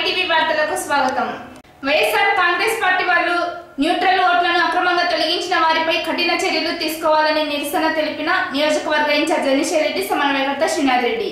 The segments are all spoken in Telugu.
ఐటీవీ వార్తలకు స్వాగతం వైఎస్ఆర్ కాంగ్రెస్ పార్టీ వాళ్ళు న్యూట్రల్ ఓట్లను అక్రమంగా తొలగించిన వారిపై కఠిన చర్యలు తీసుకోవాలని నిరసన తెలిపిన నియోజకవర్గ ఇన్ఛార్జ్ అనిషేరెడ్డి రెడ్డి సమన్వయకర్త శ్రీనాథ్ రెడ్డి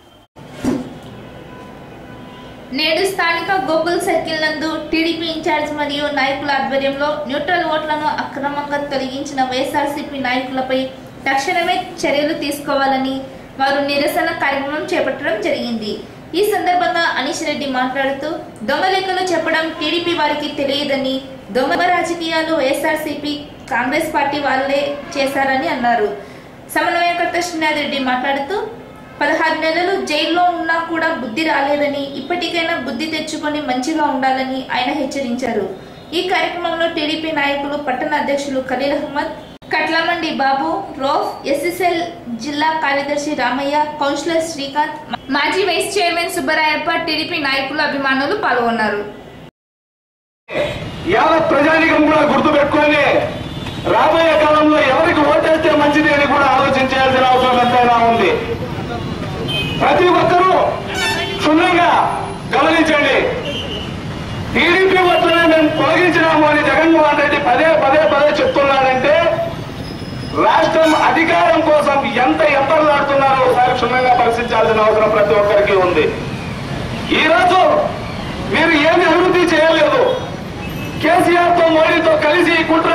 నేడు స్థానిక గోకుల్ సర్కిల్ నందు టీడీపీ ఇన్ఛార్జ్ మరియు నాయకుల ఆధ్వర్యంలో న్యూట్రల్ ఓట్లను అక్రమంగా తొలగించిన వైఎస్ఆర్సీపీ నాయకులపై తక్షణమే చర్యలు తీసుకోవాలని వారు నిరసన కార్యక్రమం చేపట్టడం జరిగింది ఈ సందర్భంగా అనీష్ రెడ్డి మాట్లాడుతూ దొంగ లెక్కలు చెప్పడం టీడీపీ వారికి తెలియదని దొంగ రాజకీయాలు వైఎస్ఆర్సీపీ కాంగ్రెస్ పార్టీ వాళ్ళే చేశారని అన్నారు సమన్వయకర్త శ్రీనాథ్ రెడ్డి మాట్లాడుతూ పదహారు నెలలు జైల్లో ఉన్నా కూడా బుద్ధి రాలేదని ఇప్పటికైనా బుద్ధి తెచ్చుకొని మంచిగా ఉండాలని ఆయన హెచ్చరించారు ఈ కార్యక్రమంలో టీడీపీ నాయకులు పట్టణ అధ్యక్షులు ఖలీల్ అహ్మద్ కట్లమండి బాబు రోఫ్ ఎస్ఎస్ఎల్ జిల్లా కార్యదర్శి రామయ్య కౌన్సిలర్ శ్రీకాంత్ మాజీ వైస్ చైర్మన్ సుబ్బరాయప్ప టీడీపీ నాయకులు అభిమానులు పాల్గొన్నారు యావత్ ప్రజానికం కూడా గుర్తుపెట్టుకొని రాబోయే కాలంలో ఎవరికి ఓటేస్తే మంచిది అని కూడా ఆలోచించాల్సిన అవసరం ఎంతైనా ఉంది ప్రతి ఒక్కరూ క్షుణ్ణంగా గమనించండి టీడీపీ ఓట్లను మేము తొలగించినాము అని జగన్మోహన్ రెడ్డి పదే పదే పదే చెప్తున్నాడంటే రాష్ట్రం అధికారం కోసం ఎంత ఎత్తలాడుతున్నారో ఒకసారి క్షుణ్ణంగా పరిశీలించాల్సిన అవసరం ప్రతి ఒక్కరికి ఉంది ఈ రోజు మీరు ఏమి అభివృద్ధి చేయలేదు కేసీఆర్ తో మోడీతో కలిసి ఈ కుట్ర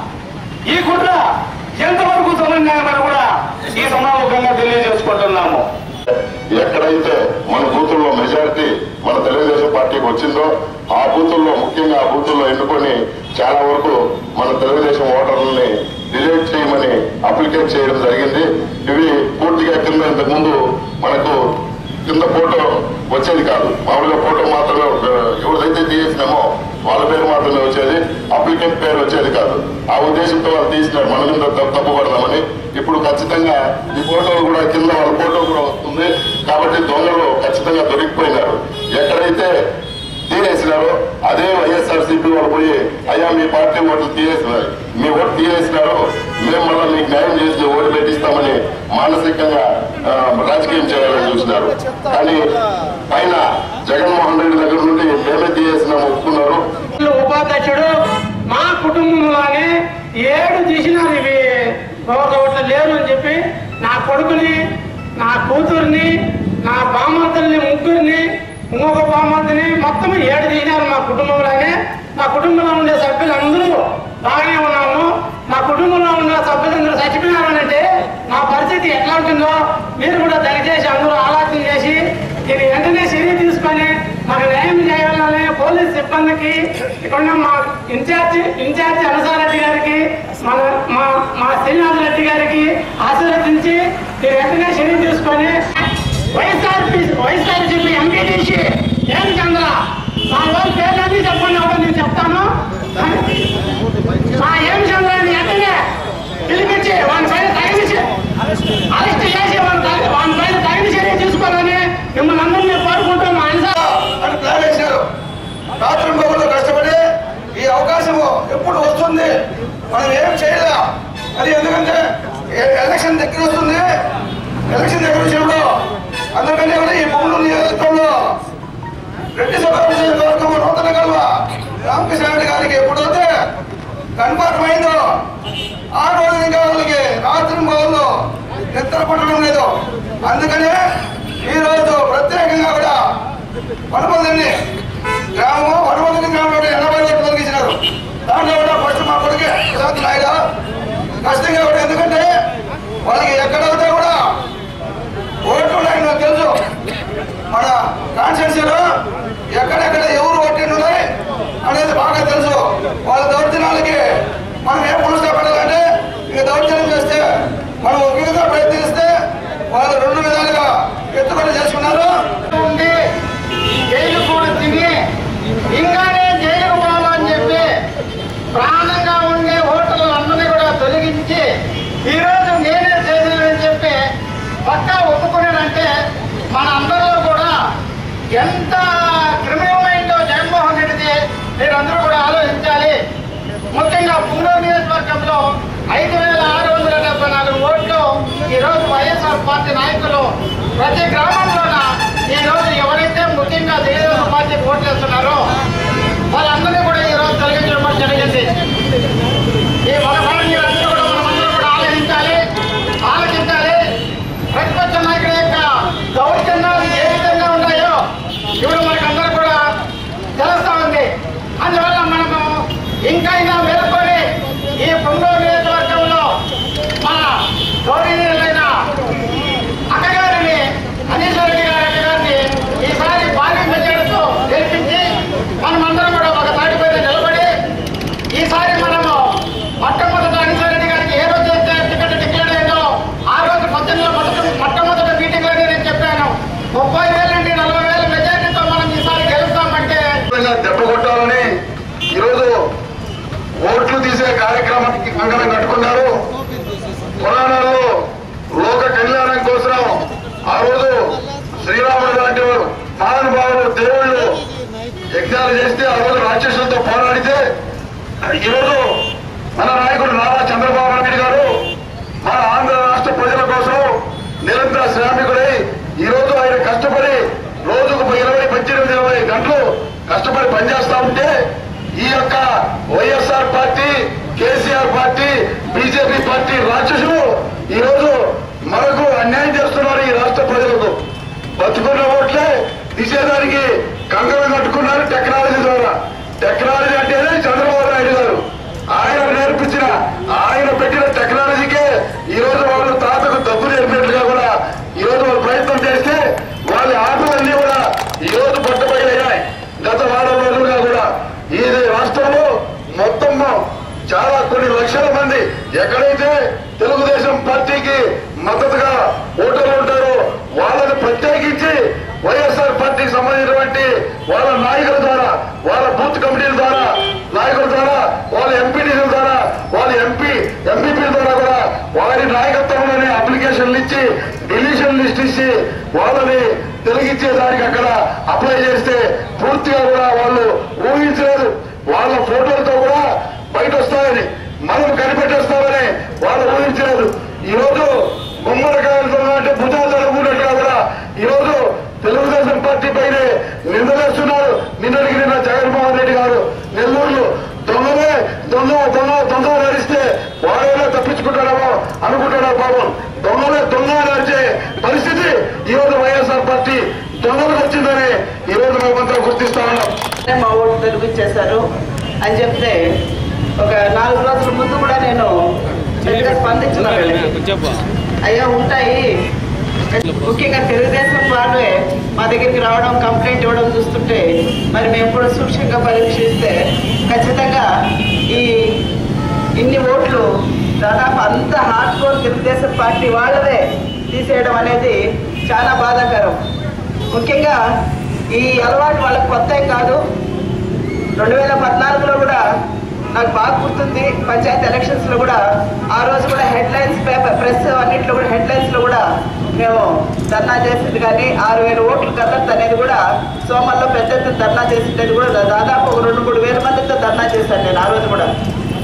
ఈ కుట్ర ఎంతవరకు సమన్వయమని కూడా ఈ సమాముఖంగా తెలియజేసుకుంటున్నాము ఎక్కడైతే మన బూతుల్లో మెజారిటీ మన తెలుగుదేశం పార్టీకి వచ్చిందో ఆ బూతుల్లో ముఖ్యంగా ఆ బూతుల్లో ఎన్నుకొని చాలా వరకు మన తెలుగుదేశం ఓటర్లని డిలీట్ చేయమని అప్లికేట్ చేయడం జరిగింది ఇవి పూర్తిగా కింద ఇంతకు ముందు మనకు కింద ఫోటో వచ్చేది కాదు మామూలుగా ఫోటో మాత్రమే ఒక- ఎవరిదైతే తీసినామో వాళ్ళ పేరు మాత్రమే వచ్చేది అప్లికెంట్ పేరు వచ్చేది కాదు ఆ ఉద్దేశంతో వాళ్ళు తీసినారు మన మీద తప్పు తప్పుపడదామని ఇప్పుడు ఖచ్చితంగా ఈ ఫోటోలు కూడా కింద వాళ్ళ ఫోటో కూడా వస్తుంది కాబట్టి దొంగలు ఖచ్చితంగా దొరికిపోయినారు ఎక్కడైతే తీసేసినారో అదే వైఎస్ఆర్ సిపి వాళ్ళు పోయి అయ్యా మీ పార్టీ ఓట్లు తీసేసినారు మీ ఓటు తీసేసినారు మేము మళ్ళీ మీకు న్యాయం చేసి ఓటు పెట్టిస్తామని మానసికంగా ఆ, రాజకీయం చేయాలని చూసినారు కానీ పైన జగన్మోహన్ రెడ్డి దగ్గర నుండి మేమే తీసేసినాము ఒప్పుకున్నారు ఉపాధ్యక్షుడు మా కుటుంబంలోనే ఏడు తీసినారు ఇవి ఒక ఓట్ల లేరు అని చెప్పి నా కొడుకుని నా కూతుర్ని నా బామర్తల్ని ముగ్గురిని ఇంకొక బామర్తిని మొత్తం ఏడు తీసినారు మా కుటుంబంలోనే మా కుటుంబంలో ఉండే సభ్యులందరూ బాగానే ఉన్నాము మా కుటుంబంలో ఉన్న సభ్యులందరూ చచ్చిపోయినారు అని అంటే నా పరిస్థితి ఎట్లా ఉంటుందో మీరు కూడా దయచేసి అందరూ ఆలోచన చేసి దీన్ని వెంటనే చర్య తీసుకొని మాకు న్యాయం చేయాలని పోలీస్ సిబ్బందికి ఇక్కడ ఉన్న మా ఇన్ఛార్జి ఇన్ఛార్జి అనసారెడ్డి గారికి మన మా మా శ్రీనాథ్ రెడ్డి గారికి ఆశీర్వదించి దీన్ని వెంటనే చర్య తీసుకొని వైఎస్ఆర్ వైఎస్ఆర్ చెప్పి ఎంపీటీసీ ఏం చంద్ర మా వాళ్ళ పేర్లన్నీ చెప్పండి అప్పుడు నేను చెప్తాను మా ఏం చంద్రాన్ని వెంటనే పిలిపించి వాని పైన తగిలించి అరెస్ట్ చేసి వాని తగి- వాని పైన తగిన చర్య తీసుకోవాలని మిమ్మల్ని అందరినీ కోరుకుంటూ మా అన్సా అని ప్లాన్ వేశారు రాత్రి మొగలు కష్టపడి ఈ అవకాశము ఎప్పుడు వస్తుంది మనం ఏం చేయలేం అది ఎందుకంటే ఎ- ఎలక్షన్ దగ్గర వస్తుంది ఎలక్షన్ దగ్గర వచ్చినప్పుడు అందుకని కూడా ఈ భూములు నియోజకవర్గంలో రెడ్డి సభ నియోజకవర్గం నూతన కల్వ రామకృష్ణ రెడ్డి గారికి ఎప్పుడైతే కన్ఫర్మ్ అయిందో ఆ రోజు ఇంకా వాళ్ళకి రాత్రి మొగలు నిద్ర పట్టడం లేదు అందుకనే ఈ రోజు ప్రత్యేకంగా కూడా వనపల్లిని గ్రామము వనపల్లి గ్రామంలో ఎనభై ఓట్లు తొలగించినారు దాంట్లో కూడా ఫస్ట్ మా కొడుకే ప్రశాంత్ నాయుడు కష్టంగా కూడా ఎందుకంటే వాళ్ళకి ఎక్కడైతే కూడా ఓట్లు ఉన్నాయని నాకు తెలుసు మన కాన్స్టిట్యూన్సీలో ఎక్కడెక్కడ ఎవరు ఓట్లు ఉన్నాయి అనేది బాగా తెలుసు వాళ్ళ దౌర్జన్యాలకి మనం ఏం పులుసుగా పెట్టాలంటే ఇక దౌర్జన్యం చేస్తే మనం ఒక విధంగా ప్రయత్నిస్తే వాళ్ళు రెండు విధాలుగా ఎత్తుకొని చేసుకున్నారు ఉండి జైలు కూడా తిని ఇంకానే జైలుకు పోవాలని చెప్పి ప్రాణంగా ఉండే హోటళ్ళందరినీ కూడా తొలగించి ఈరోజు నేనే చేసినని చెప్పి పక్కా ఒప్పుకున్నాడంటే మన అందరిలో కూడా ఎంత క్రిమినమైందో జగన్మోహన్ రెడ్డిది మీరందరూ కూడా ఆలోచించాలి ముఖ్యంగా పుంగూరు నియోజకవర్గంలో ఐదు వేల ఆరు వందల డెబ్బై నాలుగు ఓట్లు ఈ రోజు వైఎస్ఆర్ పార్టీ నాయకులు ప్రతి గ్రామంలోన ఈ రోజు ఎవరైతే ముఖ్యంగా తెలుగుదేశం పార్టీకి ఓట్లు విధంగా దెబ్బ కొట్టాలని ఈరోజు ఓట్లు తీసే కార్యక్రమానికి కంకణం కట్టుకున్నారు పురాణాల్లో లోక కళ్యాణం కోసం ఆ రోజు శ్రీరాముడు లాంటి మహానుభావులు దేవుళ్ళు యజ్ఞాలు చేస్తే ఆ రోజు రాక్షసులతో పోరాడితే ఈరోజు మన నాయకుడు నారా చంద్రబాబు నాయుడు గారు మన ఆంధ్ర రాష్ట్ర ప్రజల కోసం నిరంతర శ్రామికుడై ఈ రోజు ఆయన కష్టపడి రోజుకు ఇరవై పద్దెనిమిది ఇరవై గంటలు కష్టపడి పనిచేస్తా ఉంటే ఈ యొక్క YSR party KCR party BJP party రాక్షసులు ఈ రోజు మనకు అన్యాయం చేస్తున్నారు ఈ రాష్ట్ర ప్రజలకు బతుకున్న ఓట్లే తీసేదానికి కంగరం కట్టుకున్నారు టెక్నాలజీ ద్వారా టెక్నాలజీ అంటేనే చంద్రబాబు నాయుడు గారు ఆయన నేర్పించిన ఆయన పెట్టిన టెక్నాలజీకే ఈ రోజు వాళ్ళు తాతకు డబ్బు నేర్పినట్లుగా కూడా ఈ రోజు వాళ్ళు ప్రయత్నం చేస్తే వాళ్ళ ఆటలన్నీ కూడా ఈ రోజు పట్టుబయలయ్యాయి గత వారం రోజులుగా కూడా ఈ రాష్ట్రంలో మొత్తం చాలా కొన్ని లక్షల మంది ఎక్కడైతే తెలుగుదేశం పార్టీకి మద్దతుగా ఓటర్లు ఉంటారో వాళ్ళని ప్రత్యేకించి వైఎస్ఆర్ పార్టీకి సంబంధించినటువంటి వాళ్ళ నాయకుల ద్వారా వాళ్ళ బూత్ కమిటీల ద్వారా నాయకుల ద్వారా వాళ్ళ ఎంపీటీల ద్వారా వాళ్ళ ఎంపీ ఎంపీపీల ద్వారా కూడా వారి నాయకత్వంలోనే అప్లికేషన్లు ఇచ్చి డిలీషన్ లిస్ట్ ఇచ్చి వాళ్ళని తొలగించే దానికి అక్కడ అప్లై చేస్తే పూర్తిగా కూడా వాళ్ళు ఊహించలేదు వాళ్ళ ఫోటోలతో కూడా బయట వస్తాయని మనం కనిపెట్టేస్తామని వాళ్ళు ఊహించలేదు ఈ రోజు గుమ్మడికాయలతో అంటే భుజాలు తడుపుకున్నట్టుగా కూడా ఈ రోజు తెలుగుదేశం పార్టీ పైనే నిందలేస్తున్నారు నిన్నటికి నిన్న జగన్మోహన్ రెడ్డి గారు నెల్లూరులో దొంగలే దొంగ దొంగ దొంగ నడిస్తే వాడేలా తప్పించుకుంటాడేమో అనుకుంటాడా పాపం దొంగలే దొంగ నడిచే పరిస్థితి ఈ రోజు వైఎస్ఆర్ పార్టీ దొంగలకు వచ్చిందని ఈ రోజు మేమంతా గుర్తిస్తా ఉన్నాం మా ఓటు తెలిపించేశారు అని చెప్తే ఒక నాలుగు రోజుల ముందు కూడా నేను పెద్దగా స్పందించిన అయ్యా ఉంటాయి ముఖ్యంగా తెలుగుదేశం వాళ్ళే మా దగ్గరికి రావడం కంప్లైంట్ ఇవ్వడం చూస్తుంటే మరి మేము కూడా సూక్ష్మంగా పరీక్షిస్తే ఖచ్చితంగా ఈ ఇన్ని ఓట్లు దాదాపు అంత హార్డ్ కోర్ తెలుగుదేశం పార్టీ వాళ్ళదే తీసేయడం అనేది చాలా బాధాకరం ముఖ్యంగా ఈ అలవాటు వాళ్ళకి కొత్త ఏం కాదు రెండు వేల పద్నాలుగులో కూడా నాకు బాగా గుర్తుంది పంచాయతీ ఎలక్షన్స్ లో కూడా ఆ రోజు కూడా హెడ్ లైన్స్ పేపర్ ప్రెస్ అన్నింటిలో కూడా హెడ్ లైన్స్ లో కూడా మేము ధర్నా చేసింది కానీ ఆరు వేల ఓట్లు కదలత అనేది కూడా సోమల్లో పెద్ద ఎత్తున ధర్నా చేసింది కూడా దాదాపు ఒక రెండు మూడు వేల మందితో ధర్నా చేశాను నేను ఆ రోజు కూడా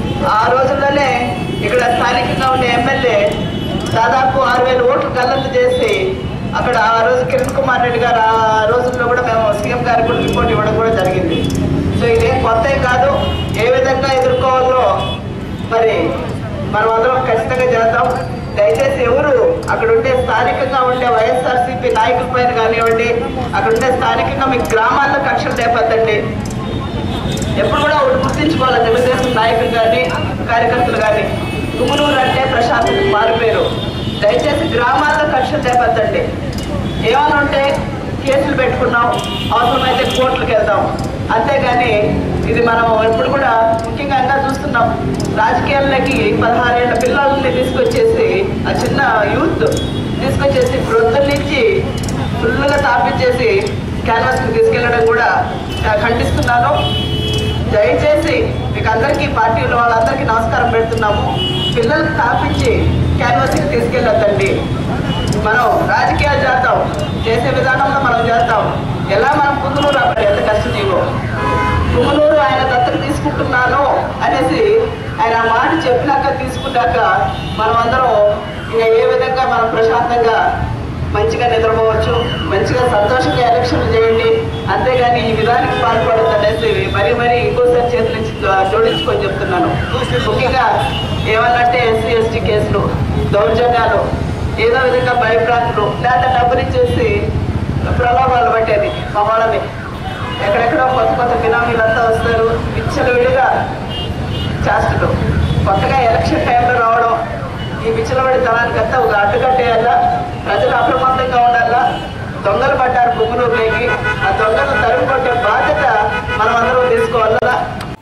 ఆ రోజుల్లోనే ఇక్కడ స్థానికంగా ఉండే ఎమ్మెల్యే దాదాపు ఆరు వేల ఓట్లు గల్లంతు చేసి అక్కడ ఆ రోజు కిరణ్ కుమార్ రెడ్డి గారు ఆ రోజుల్లో కూడా మేము సీఎం గారికి కూడా రిపోర్ట్ ఇవ్వడం కూడా జరిగింది సో ఇదేం కొత్త కాదు ఏ విధంగా ఎదుర్కోవాలో మరి మనం అందరం ఖచ్చితంగా చేద్దాం దయచేసి ఎవరు అక్కడ ఉండే స్థానికంగా ఉండే వైఎస్ఆర్సీపీ నాయకుల పైన కానివ్వండి అక్కడ ఉండే స్థానికంగా మీ గ్రామాల్లో కక్షలు లేపద్దండి ఎప్పుడు కూడా ఒకటి గుర్తించుకోవాలి తెలుగుదేశం నాయకులు కానీ కార్యకర్తలు కానీ గుమ్మనూరు అంటే ప్రశాంతకు మారిపోయారు దయచేసి గ్రామాల్లో కక్షలు చేపట్టండి ఏమైనా ఉంటే కేసులు పెట్టుకున్నాం అవసరమైతే కోర్టులకు వెళ్దాం అంతేగాని ఇది మనం ఎప్పుడు కూడా ముఖ్యంగా ఇంకా చూస్తున్నాం రాజకీయాల్లోకి పదహారేళ్ల పిల్లల్ని తీసుకొచ్చేసి ఆ చిన్న యూత్ తీసుకొచ్చేసి ప్రొద్దుల నుంచి ఫుల్గా తాపించేసి క్యాన్వాస్కి తీసుకెళ్లడం కూడా ఆ, ఖండిస్తున్నాను దయచేసి మీకు అందరికీ పార్టీలో వాళ్ళందరికీ నమస్కారం పెడుతున్నాము పిల్లల్ని తాపించి క్యాన్వాస్కి తీసుకెళ్ళొద్దండి మనం రాజకీయాలు చేద్దాం చేసే విధానంలో మనం చేద్దాం ఎలా మనం పుంగునూరు అప్పుడు ఎంత కష్టజీవో పుంగునూరు ఆయన దత్తత తీసుకుంటున్నాను అనేసి ఆయన ఆ మాట చెప్పినాక తీసుకున్నాక మనం అందరం ఇక ఏ విధంగా మనం ప్రశాంతంగా మంచిగా నిద్రపోవచ్చు మంచిగా సంతోషంగా ఎలక్షన్లు చేయండి అంతేగాని ఈ విధానికి పాల్పడద్దు అనేసి మరీ మరీ ఇంకోసారి చేతులు ఇచ్చి జోడించుకొని చెప్తున్నాను ముఖ్యంగా ఏమన్నంటే ఎస్సీ ఎస్టీ కేసులు దౌర్జన్యాలు ఏదో విధంగా భయప్రాంతులు లేదా డబ్బులిచ్చేసి ప్రలోభాలు పట్టేది మా వాళ్ళని ఎక్కడెక్కడో కొత్త కొత్త బినామీలంతా వస్తారు విచ్చలు విడిగా చేస్తారు కొత్తగా ఎలక్షన్ టైంలో రావడం ఈ విచ్చలబడి తనానికంతా ఒక అడ్డుకట్టేయాలా ప్రజలు అప్రమత్తంగా ఉండాలా దొంగలు పడ్డారు బొమ్మలూరులోకి ఆ దొంగలను తరుము కొట్టే బాధ్యత మనం అందరం తీసుకోవాలా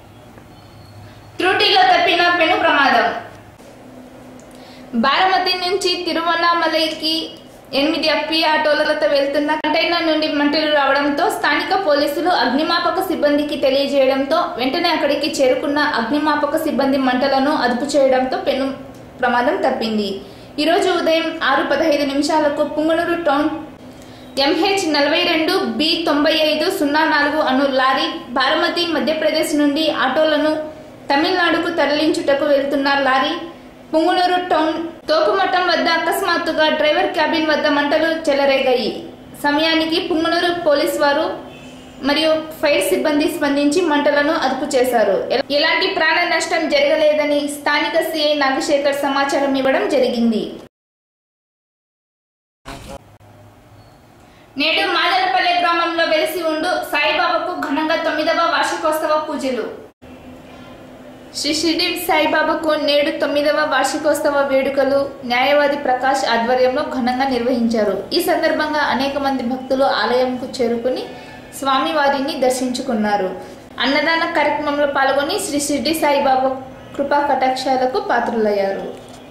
త్రుటిలో తప్పిన పెను ప్రమాదం బారామతి నుంచి తిరువన్నామలైకి ఎనిమిది అప్పి ఆటోలతో వెళ్తున్న కంటైనర్ నుండి మంటలు రావడంతో స్థానిక పోలీసులు అగ్నిమాపక సిబ్బందికి తెలియజేయడంతో వెంటనే అక్కడికి చేరుకున్న అగ్నిమాపక సిబ్బంది మంటలను అదుపు చేయడంతో పెను ప్రమాదం తప్పింది ఈ రోజు ఉదయం ఆరు పదహైదు నిమిషాలకు పుంగనూరు టౌన్ ఎంహెచ్ నలభై రెండు బి తొంభై ఐదు సున్నా నాలుగు అను లారీ బారమతి మధ్యప్రదేశ్ నుండి ఆటోలను తమిళనాడుకు తరలించుటకు వెళ్తున్న లారీ పుంగునూరు టౌన్ తోపుమఠం వద్ద అకస్మాత్తుగా డ్రైవర్ క్యాబిన్ వద్ద మంటలు చెలరేగాయి సమయానికి పుంగునూరు పోలీస్ వారు మరియు ఫైర్ సిబ్బంది స్పందించి మంటలను అదుపు చేశారు ఎల- ఎలాంటి ప్రాణ నష్టం జరగలేదని స్థానిక సిఐ నాగశేఖర్ సమాచారం ఇవ్వడం జరిగింది నేడు మాదలపల్లె గ్రామంలో వెలిసి ఉండు సాయిబాబాకు ఘనంగా తొమ్మిదవ వార్షికోత్సవ పూజలు శ్రీ షిరిడి సాయిబాబాకు నేడు తొమ్మిదవ వార్షికోత్సవ వేడుకలు న్యాయవాది ప్రకాష్ ఆధ్వర్యంలో ఘనంగా నిర్వహించారు ఈ సందర్భంగా అనేక మంది భక్తులు ఆలయంకు చేరుకుని స్వామివారిని దర్శించుకున్నారు అన్నదాన కార్యక్రమంలో పాల్గొని శ్రీ షిరిడి సాయిబాబా కృపా కటాక్షాలకు పాత్రులయ్యారు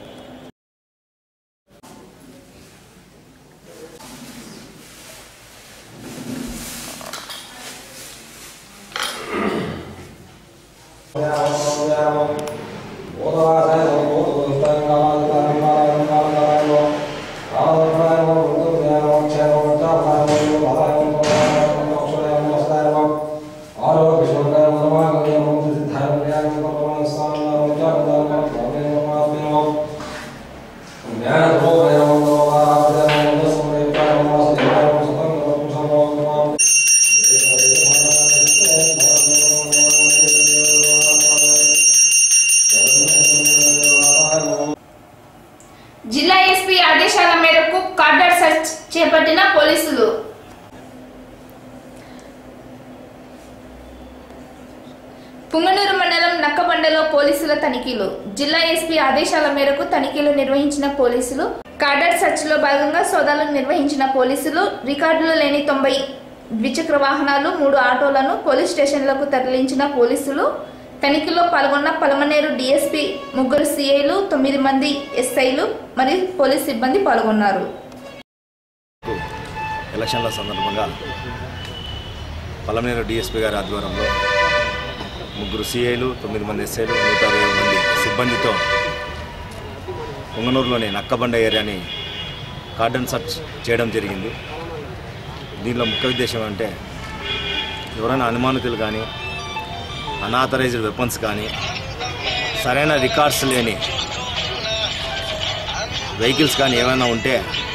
జిల్లా ఎస్పీ ఆదేశాల మేరకు కార్డర్ సెర్చ్ చేపట్టిన పోలీసులు పుంగనూరు మండలం నక్కబండలో పోలీసుల తనిఖీలు జిల్లా ఎస్పీ ఆదేశాల మేరకు తనిఖీలు నిర్వహించిన పోలీసులు కార్డర్ సెర్చ్ లో భాగంగా సోదాలు నిర్వహించిన పోలీసులు రికార్డులు లేని తొంభై ద్విచక్ర వాహనాలు మూడు ఆటోలను పోలీస్ స్టేషన్లకు తరలించిన పోలీసులు తనిఖీలో పాల్గొన్న పలమనేరు డీఎస్పీ ముగ్గురు సిఐలు తొమ్మిది మంది ఎస్ఐలు మరియు పోలీస్ సిబ్బంది పాల్గొన్నారు ఎలక్షన్ల సందర్భంగా పలమనేరు డిఎస్పీ గారి ఆధ్వర్యంలో ముగ్గురు సిఐలు తొమ్మిది మంది ఎస్ఐలు నూట అరవై మంది సిబ్బందితో పొంగనూరులోని నక్కబండ ఏరియాని కార్డన్ సర్చ్ చేయడం జరిగింది దీనిలో ముఖ్య ఉద్దేశం అంటే ఎవరైనా అనుమానితులు కానీ అనాథరైజ్డ్ వెపన్స్ కానీ సరైన రికార్డ్స్ లేని వెహికల్స్ కానీ ఏమైనా ఉంటే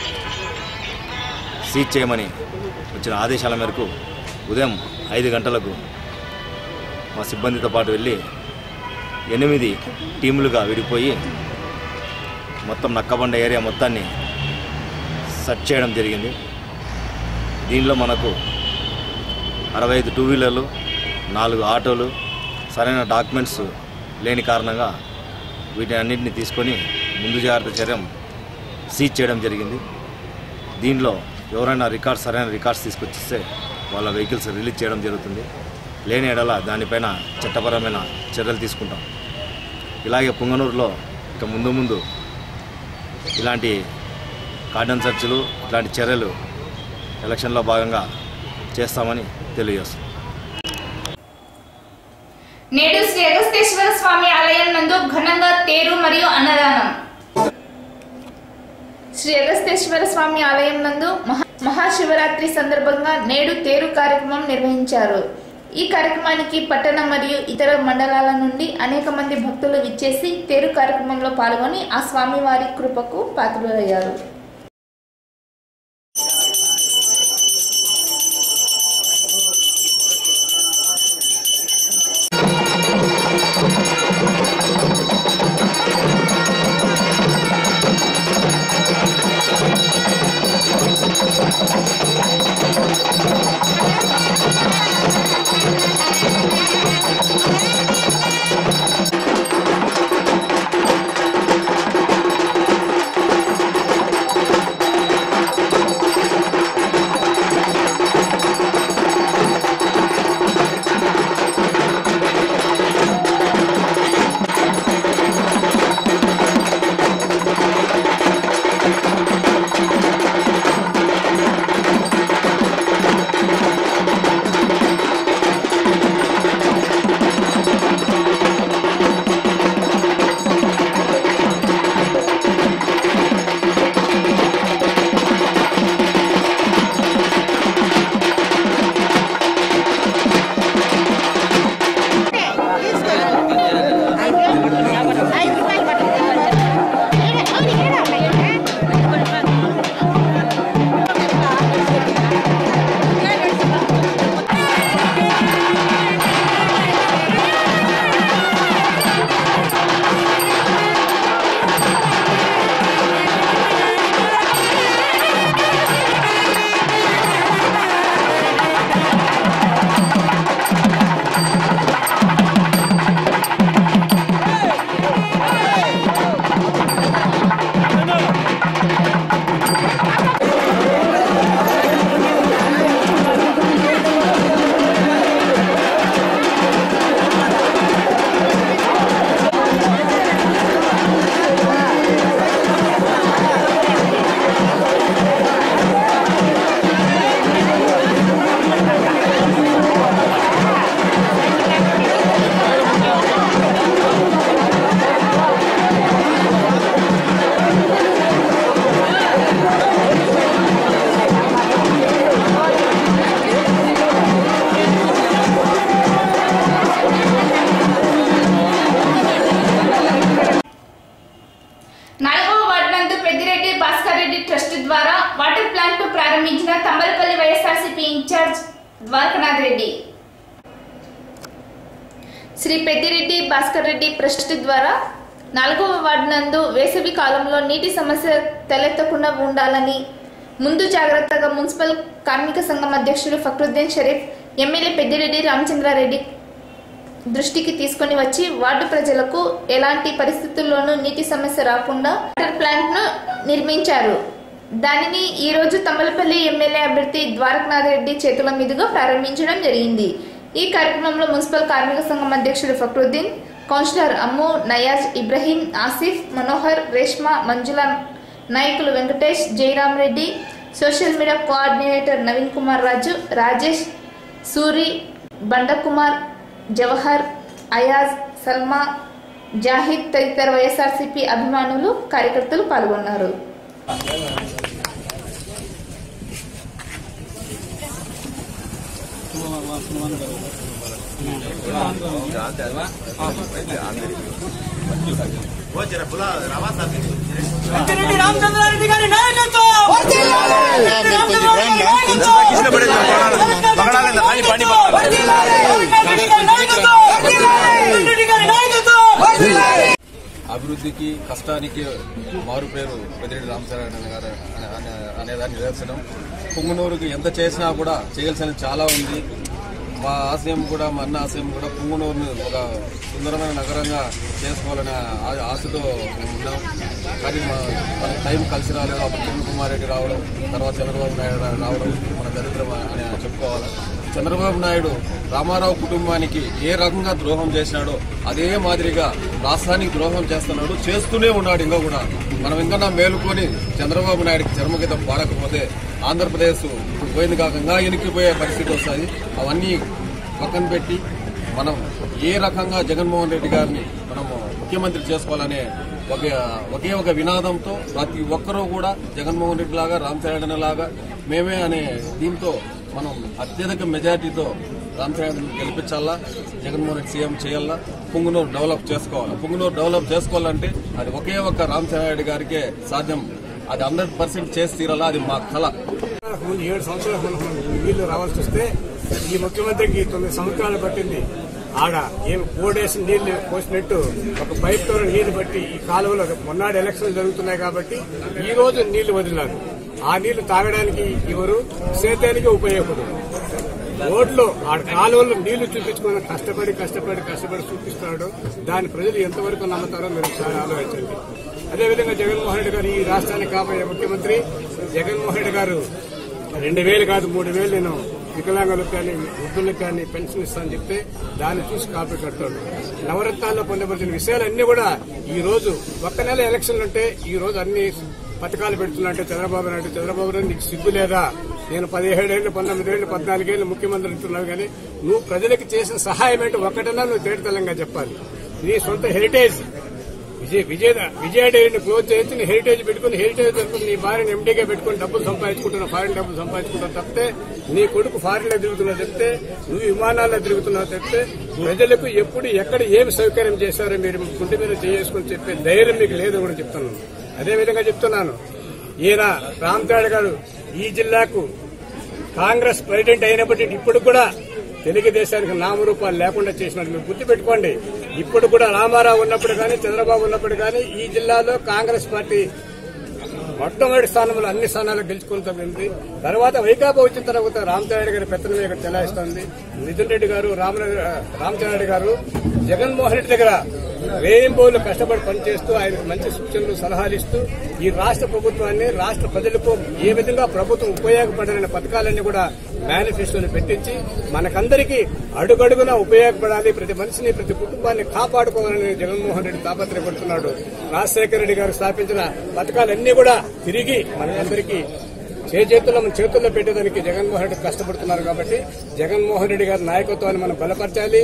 సీజ్ చేయమని వచ్చిన ఆదేశాల మేరకు ఉదయం ఐదు గంటలకు మా సిబ్బందితో పాటు వెళ్ళి ఎనిమిది టీములుగా విడిపోయి మొత్తం నక్కబండ ఏరియా మొత్తాన్ని సెర్చ్ చేయడం జరిగింది దీనిలో మనకు అరవై ఐదు టూ వీలర్లు నాలుగు ఆటోలు సరైన డాక్యుమెంట్స్ లేని కారణంగా వీటిని అన్నింటినీ తీసుకొని ముందు జాగ్రత్త చర్యం సీజ్ చేయడం జరిగింది దీనిలో ఎవరైనా రికార్డ్స్ సరైన రికార్డ్స్ తీసుకొచ్చిస్తే వాళ్ళ వెహికల్స్ రిలీజ్ చేయడం జరుగుతుంది లేని ఎడల దానిపైన చట్టపరమైన చర్యలు తీసుకుంటాం ఇలాగే పుంగనూరులో ఇక ముందు ముందు ఇలాంటి కార్డన్ చర్చలు ఇలాంటి చర్యలు ఎలక్షన్లో భాగంగా చేస్తామని తెలియజేస్తున్నాం నేడు శ్రీ అగస్తేశ్వర స్వామి ఆలయం నందు ఘనంగా తేరు మరియు అన్నదానం శ్రీ అగస్తేశ్వర స్వామి ఆలయం నందు మహా మహాశివరాత్రి సందర్భంగా నేడు తేరు కార్యక్రమం నిర్వహించారు ఈ కార్యక్రమానికి పట్టణ మరియు ఇతర మండలాల నుండి అనేక మంది భక్తులు విచ్చేసి తేరు కార్యక్రమంలో పాల్గొని ఆ స్వామివారి కృపకు పాత్రులయ్యారు ద్వారకనాథ్ రెడ్డి శ్రీ పెద్దిరెడ్డి భాస్కర్ రెడ్డి ట్రస్ట్ ద్వారా నాలుగవ వార్డు నందు వేసవి కాలంలో నీటి సమస్య తలెత్తకుండా ఉండాలని ముందు జాగ్రత్తగా మున్సిపల్ కార్మిక సంఘం అధ్యక్షుడు ఫక్రుద్దీన్ షరీఫ్ ఎమ్మెల్యే పెద్దిరెడ్డి రామచంద్రారెడ్డి దృష్టికి తీసుకొని వచ్చి వార్డు ప్రజలకు ఎలాంటి పరిస్థితుల్లోనూ నీటి సమస్య రాకుండా వాటర్ ప్లాంట్ ను నిర్మించారు దానిని ఈ రోజు తమ్మలపల్లి ఎమ్మెల్యే అభ్యర్థి ద్వారకనాథ్ రెడ్డి చేతుల మీదుగా ప్రారంభించడం జరిగింది ఈ కార్యక్రమంలో మున్సిపల్ కార్మిక సంఘం అధ్యక్షుడు ఫక్రుద్దీన్ కౌన్సిలర్ అమ్ము నయాజ్ ఇబ్రహీం ఆసిఫ్ మనోహర్ రేష్మ మంజుల నాయకులు Venkatesh Jayaram Reddy social media coordinator Naveen Kumar Raju Rajesh Suri Bandakumar Jawahar Ayaz Salma Zahid తదితర వైఎస్ఆర్సీపీ అభిమానులు కార్యకర్తలు పాల్గొన్నారు పెద్దిరెడ్డి రామచంద్రారెడ్డి గారి నాయకత్వం రామచంద్రారెడ్డి గారి నాయకత్వం అభివృద్ధికి కష్టానికి మారు పేరు పెద్దిరెడ్డి రామచంద్ర గారు అనే- అనే- అనేదాన్ని నిదర్శనం పుంగనూరుకి ఎంత చేసినా కూడా చేయాల్సినది చాలా ఉంది మా ఆశయం కూడా మా అన్న ఆశయం కూడా పుంగనూరుని ఒక సుందరమైన నగరంగా చేసుకోవాలనే ఆ- ఆశతో మేము ఉన్నాం కానీ మా మన టైం కలిసి రాలేదు అప్పుడు కిరణ్ కుమార్ రెడ్డి రావడం తర్వాత చంద్రబాబు నాయుడు రావడం మన దరిద్రం అని చెప్పుకోవాలి చంద్రబాబు నాయుడు రామారావు కుటుంబానికి ఏ రకంగా ద్రోహం చేసినాడో అదే మాదిరిగా రాష్ట్రానికి ద్రోహం చేస్తున్నాడు చేస్తూనే ఉన్నాడు ఇంకా కూడా మనం ఇంకా మేలుకొని చంద్రబాబు నాయుడికి చర్మగీతం పాడకపోతే ఆంధ్రప్రదేశ్ ఇప్పుడు పోయింది కాకుండా ఎనికిపోయే పరిస్థితి వస్తుంది అవన్నీ పక్కన పెట్టి మనం ఏ రకంగా జగన్మోహన్ రెడ్డి గారిని మనము ముఖ్యమంత్రి చేసుకోవాలనే ఒకే ఒకే ఒక వినాదంతో ప్రతి ఒక్కరూ కూడా జగన్మోహన్ రెడ్డి లాగా రామచరణ్ లాగా మేమే అనే దీంతో మనం అత్యధిక మెజార్టీతో రామచరణ్ గెలిపించాలా జగన్మోహన్ రెడ్డి సీఎం చేయాలా పుంగునూరు డెవలప్ చేసుకోవాలి పుంగునూరు డెవలప్ చేసుకోవాలంటే అది ఒకే ఒక్క రామచరణ్ రెడ్డి గారికే సాధ్యం అది హండ్రెడ్ పర్సెంట్ చేసి తీరాలా అది మా కళ ముందు ఏడు సంవత్సరాలు మనకు నీళ్లు రావాల్సి వస్తే ఈ ముఖ్యమంత్రికి తొమ్మిది సంవత్సరాలు పట్టింది ఆడ ఏం కోడేసి నీళ్లు పోసినట్టు ఒక పైప్ తో నీళ్లు బట్టి ఈ కాలువలో మొన్నాడు ఎలక్షన్లు జరుగుతున్నాయి కాబట్టి ఈ రోజు నీళ్లు వదిలినారు ఆ నీళ్లు తాగడానికి ఇవ్వరు సేద్యానికి ఉపయోగపడదు రోడ్లో ఆ కాలువలో నీళ్లు చూపించుకుని కష్టపడి కష్టపడి కష్టపడి చూపిస్తున్నాడు దాని ప్రజలు ఎంతవరకు నమ్ముతారో మీరు ఒకసారి ఆలోచించండి అదేవిధంగా జగన్మోహన్ రెడ్డి గారు ఈ రాష్ట్రానికి కాబోయే ముఖ్యమంత్రి జగన్మోహన్ రెడ్డి గారు రెండు వేలు కాదు మూడు వేలు నేను వికలాంగులకు కానీ వృద్ధులకు కానీ పెన్షన్ ఇస్తానని చెప్తే దాన్ని చూసి కాపీ కట్టాడు నవరత్నాల్లో పొందబడిన విషయాలన్నీ కూడా ఈ రోజు ఒక్క నెల ఎలక్షన్లు ఉంటే ఈ రోజు అన్ని పథకాలు పెడుతున్నట్టే చంద్రబాబు నాయుడు చంద్రబాబు నాయుడు నీకు సిగ్గు లేదా నేను పదిహేడేళ్లు పంతొమ్మిదేళ్లు పద్నాలుగేళ్లు ముఖ్యమంత్రి అంటున్నావు కానీ నువ్వు ప్రజలకు చేసిన సహాయం ఏంటో ఒక్కటన్నా నువ్వు తేటతెల్లంగా చెప్పాలి నీ సొంత హెరిటేజ్ విజయ్ విజయ విజయ డైరీని క్లోజ్ చేసి నీ హెరిటేజ్ పెట్టుకుని హెరిటేజ్ పెట్టుకుని నీ భార్యను ఎండీగా పెట్టుకుని డబ్బులు సంపాదించుకుంటున్నావు ఫారిన్ డబ్బులు సంపాదించుకుంటావు తప్పితే నీ కొడుకు ఫారిన్ లో తిరుగుతున్నావు చెప్తే నువ్వు విమానాల్లో తిరుగుతున్నావు చెప్తే ప్రజలకు ఎప్పుడు ఎక్కడ ఏమి సౌకర్యం చేశారో మీరు గుండె మీద చేసుకుని చెప్పే ధైర్యం మీకు లేదు కూడా చెప్తున్నాను అదేవిధంగా చెప్తున్నాను ఈయన రామతాడు గారు ఈ జిల్లాకు కాంగ్రెస్ ప్రెసిడెంట్ అయినప్పటికీ ఇప్పుడు కూడా తెలుగుదేశానికి నామరూపాలు లేకుండా చేసినట్టు మీరు గుర్తు పెట్టుకోండి ఇప్పుడు కూడా రామారావు ఉన్నప్పుడు కానీ చంద్రబాబు ఉన్నప్పుడు కానీ ఈ జిల్లాలో కాంగ్రెస్ పార్టీ మొట్టమొదటి స్థానంలో అన్ని స్థానాలు గెలుచుకుంటుంది తర్వాత వైకాపా వచ్చిన తర్వాత రామచంద్ర గారి పెత్తనం ఇక్కడ చెలాయిస్తోంది నితిన్ రెడ్డి గారు రామ రామచంద్ర రెడ్డి గారు జగన్మోహన్ రెడ్డి దగ్గర వేయింబోలు కష్టపడి పనిచేస్తూ ఆయనకు మంచి సూచనలు సలహాలు ఇస్తూ ఈ రాష్ట్ర ప్రభుత్వాన్ని రాష్ట్ర ప్రజలకు ఏ విధంగా ప్రభుత్వం ఉపయోగపడాలనే పథకాలన్నీ కూడా మేనిఫెస్టోని పెట్టించి మనకందరికీ అడుగడుగున ఉపయోగపడాలి ప్రతి మనిషిని ప్రతి కుటుంబాన్ని కాపాడుకోవాలని జగన్మోహన్ రెడ్డి తాపత్రయపడుతున్నాడు రాజశేఖర రెడ్డి గారు స్థాపించిన పథకాలన్నీ కూడా తిరిగి మనకందరికీ చేతుల్లో మన చేతుల్లో పెట్టేదానికి జగన్మోహన్ రెడ్డి కష్టపడుతున్నారు కాబట్టి జగన్మోహన్ రెడ్డి గారి నాయకత్వాన్ని మనం బలపరచాలి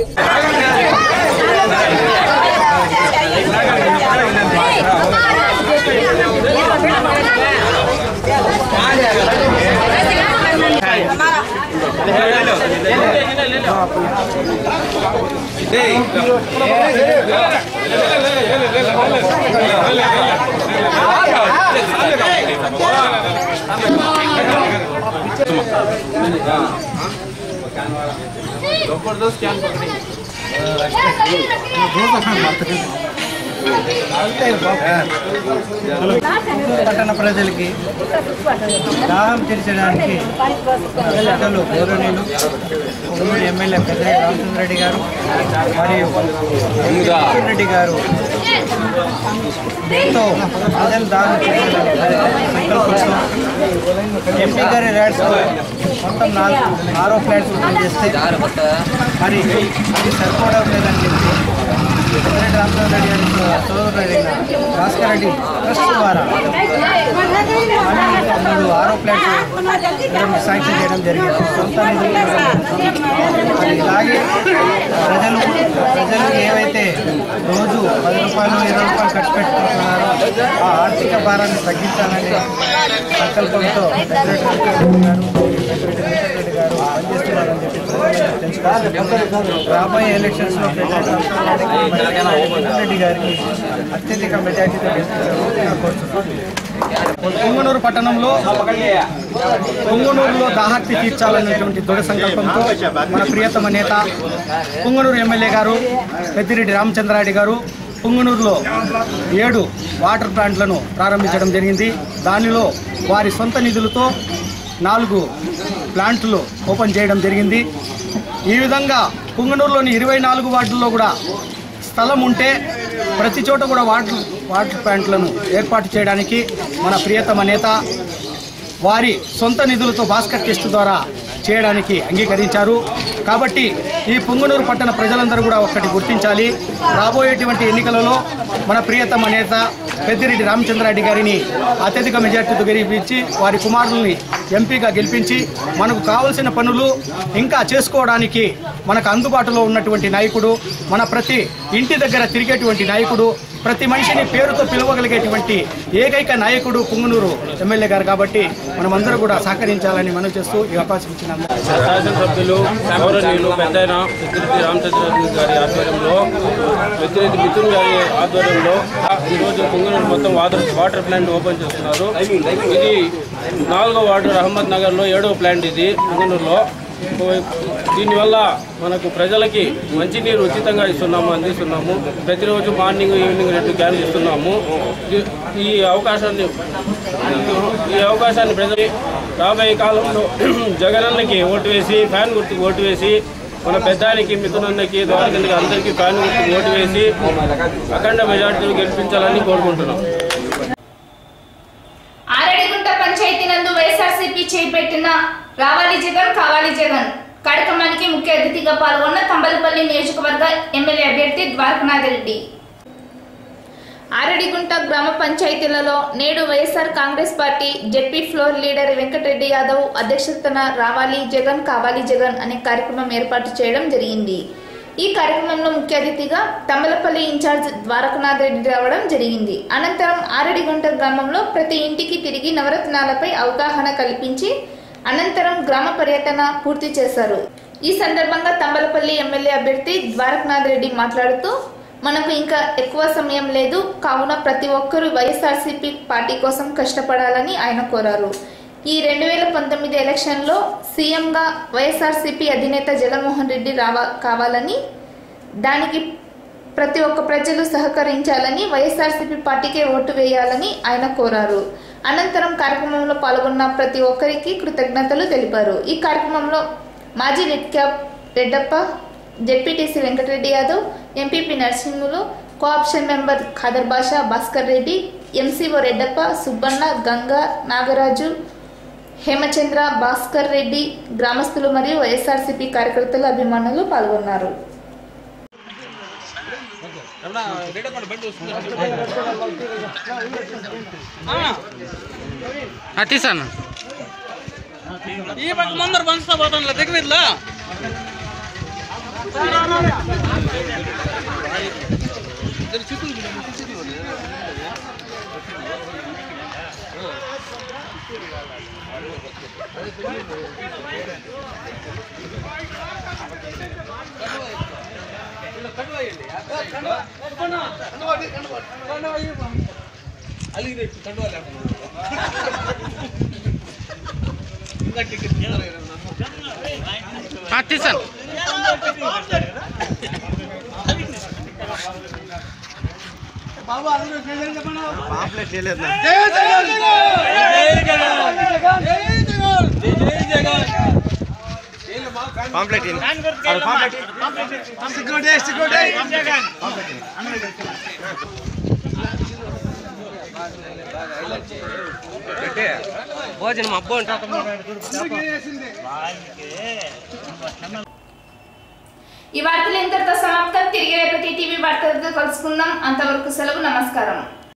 పట్టణ ప్రజలకి దాహం తీర్చడానికి ప్రజలు గౌరవనీయులు ఉమ్మడి ఎమ్మెల్యే పెద్ద రామచంద్రరెడ్డి గారు మరియు కిషన్ రెడ్డి గారు ఎంతో ప్రజలు దాహం తీర్చడానికి సంకల్పంతో ఎంపీ గారి ర్యాడ్స్తో మొత్తం నాలుగు ఆరో ఫ్లాట్స్ ఓపెన్ చేస్తే మరి అది సరిపోవడం లేదని చెప్పి పెద్దిరెడ్డి రామచంద్ర రెడ్డి గారి సోదరుడైన భాస్కర్ రెడ్డి ట్రస్ట్ ద్వారా మూడు ఆరో ప్లాట్స్ శాంక్షన్ చేయడం జరిగింది సొంత నిధులు మరి ఇలాగే ప్రజలు ప్రజలు ఏవైతే రోజు పది రూపాయలు ఇరవై రూపాయలు ఖర్చు పెట్టుకుంటున్నారో ఆ ఆర్థిక భారాన్ని తగ్గించాలనే సంకల్పంతో పెద్దిరెడ్డి రామచంద్ర గారు పెద్దిరెడ్డి వెంకటరెడ్డి గారు పనిచేస్తున్నారని చెప్పి ప్రజలు తెలుసుకోవాల్సింది రాబోయే ఎలక్షన్స్ లో రెడ్డి గారికి అత్యధిక మెజార్టీతో గెలిపించాలని కోరుతున్నాను పొంగనూరు పట్టణంలో పొంగనూరులో దాహక్తి తీర్చాలనేటువంటి దృఢ సంకల్పంతో మన ప్రియతమ నేత పొంగనూరు ఎమ్మెల్యే గారు పెద్దిరెడ్డి రామచంద్రారెడ్డి గారు పొంగనూరులో ఏడు వాటర్ ప్లాంట్లను ప్రారంభించడం జరిగింది దానిలో వారి సొంత నిధులతో నాలుగు ప్లాంట్లు ఓపెన్ చేయడం జరిగింది ఈ విధంగా పుంగనూరులోని ఇరవై నాలుగు వార్డుల్లో కూడా స్థలం ఉంటే ప్రతి చోట కూడా వాటర్ వాటర్ ప్లాంట్లను ఏర్పాటు చేయడానికి మన ప్రియతమ నేత వారి సొంత నిధులతో భాస్కర్ టెస్ట్ ద్వారా చేయడానికి అంగీకరించారు కాబట్టి ఈ పుంగనూరు పట్టణ ప్రజలందరూ కూడా ఒక్కటి గుర్తించాలి రాబోయేటువంటి ఎన్నికలలో మన ప్రియతమ నేత పెద్దిరెడ్డి రామచంద్రారెడ్డి గారిని అత్యధిక మెజార్టీతో గెలిపించి వారి కుమారుల్ని ఎంపీగా గెలిపించి మనకు కావలసిన పనులు ఇంకా చేసుకోవడానికి మనకు అందుబాటులో ఉన్నటువంటి నాయకుడు మన ప్రతి ఇంటి దగ్గర తిరిగేటువంటి నాయకుడు ప్రతి మనిషిని పేరుతో పిలవగలిగేటువంటి ఏకైక నాయకుడు పుంగనూరు ఎమ్మెల్యే గారు కాబట్టి మనమందరూ కూడా సహకరించాలని మనం చేస్తూ ఈ అవకాశం ఇచ్చిన శాసనసభ్యులు గౌరవనీయులు పెద్దయిన పెద్దిరెడ్డి రామచంద్రరెడ్డి గారి ఆధ్వర్యంలో పెద్దిరెడ్డి మిథున్ గారి ఆధ్వర్యంలో ఈరోజు పుంగనూరు మొత్తం వాటర్ వాటర్ ప్లాంట్ ఓపెన్ చేస్తున్నారు ఇది నాలుగో వార్డు అహ్మద్ నగర్లో ఏడో ప్లాంట్ ఇది పుంగనూరులో దీనివల్ల మనకు ప్రజలకి మంచినీరు ఉచితంగా ఇస్తున్నాము అందిస్తున్నాము ప్రతిరోజు మార్నింగ్ ఈవినింగ్ రెండు క్యాన్లు ఇస్తున్నాము ఈ- ఈ అవకాశాన్ని ఈ అవకాశాన్ని ప్రజలు రాబోయే కాలంలో జగనన్నకి ఓటు వేసి ఫ్యాన్ గుర్తుకు ఓటు వేసి మన పెద్దానికి మిథునన్నకి ద్వారకందరికి అందరికీ ఫ్యాన్ గుర్తుకు ఓటు వేసి అఖండ మెజార్టీలు గెలిపించాలని కోరుకుంటున్నాం ఆరడిగుంట పంచాయతీ నందు వైఎస్ఆర్సీపీ చేపట్టిన రావాలి జగన్ కావాలి జగన్ కార్యక్రమానికి ముఖ్య అతిథిగా పాల్గొన్న తంబలపల్లి నియోజకవర్గ ఎమ్మెల్యే అభ్యర్థి ద్వారకనాథ్ రెడ్డి ఆరడిగుంట గ్రామ పంచాయతీలలో నేడు YSR Congress party ZP floor leader Venkatareddy Yadav అధ్యక్షతన రావాలి జగన్ కావాలి జగన్ అనే కార్యక్రమం ఏర్పాటు చేయడం జరిగింది ఈ కార్యక్రమంలో ముఖ్య అతిథిగా తమ్మలపల్లి ఇన్ఛార్జ్ ద్వారకనాథ్ రెడ్డి రావడం జరిగింది అనంతరం ఆరడిగుంట గ్రామంలో ప్రతి ఇంటికి తిరిగి నవరత్నాలపై అవగాహన కల్పించి అనంతరం గ్రామ పర్యటన పూర్తి చేశారు ఈ సందర్భంగా తంబలపల్లి ఎమ్మెల్యే అభ్యర్థి ద్వారకనాథ్ రెడ్డి మాట్లాడుతూ మనకు ఇంకా ఎక్కువ సమయం లేదు కావున ప్రతి ఒక్కరూ వైఎస్ఆర్సీపీ పార్టీ కోసం కష్టపడాలని ఆయన కోరారు ఈ రెండు వేల పంతొమ్మిది ఎలక్షన్లో సీఎంగా వైఎస్ఆర్సీపీ అధినేత జగన్మోహన్ రెడ్డి రావా కావాలని దానికి ప్రతి ఒక్క ప్రజలు సహకరించాలని వైఎస్ఆర్సీపీ పార్టీకే ఓటు వేయాలని ఆయన కోరారు అనంతరం కార్యక్రమంలో పాల్గొన్న ప్రతి ఒక్కరికి కృతజ్ఞతలు తెలిపారు ఈ కార్యక్రమంలో మాజీ red cap Reddappa ZPTC Venkatareddy Yadav MPP Narasimhulu cooption member Khader Basha Bhaskar Reddy MCO Reddappa Subbanna Ganga Nagaraju Hemachandra Bhaskar Reddy గ్రామస్తులు మరియు వైఎస్ఆర్సీపీ కార్యకర్తలు అభిమానులు పాల్గొన్నారు తీసాను ఈ పక్క ముందర పంచుతా పోతాను దగ్గర ఇట్లా తీసాను బాబు అందరూ చేయాలని చెప్పండి పాంప్లెట్ చేయలేదు పాంప్లెట్ సిగ్గుంటే సిగ్గుంటే భోజనం అబ్బో ఈ వార్తలు ఇంతటితో సమాప్తం తిరిగి రేపటి టీవీ వార్తలతో కలుసుకుందాం అంతవరకు సెలవు నమస్కారం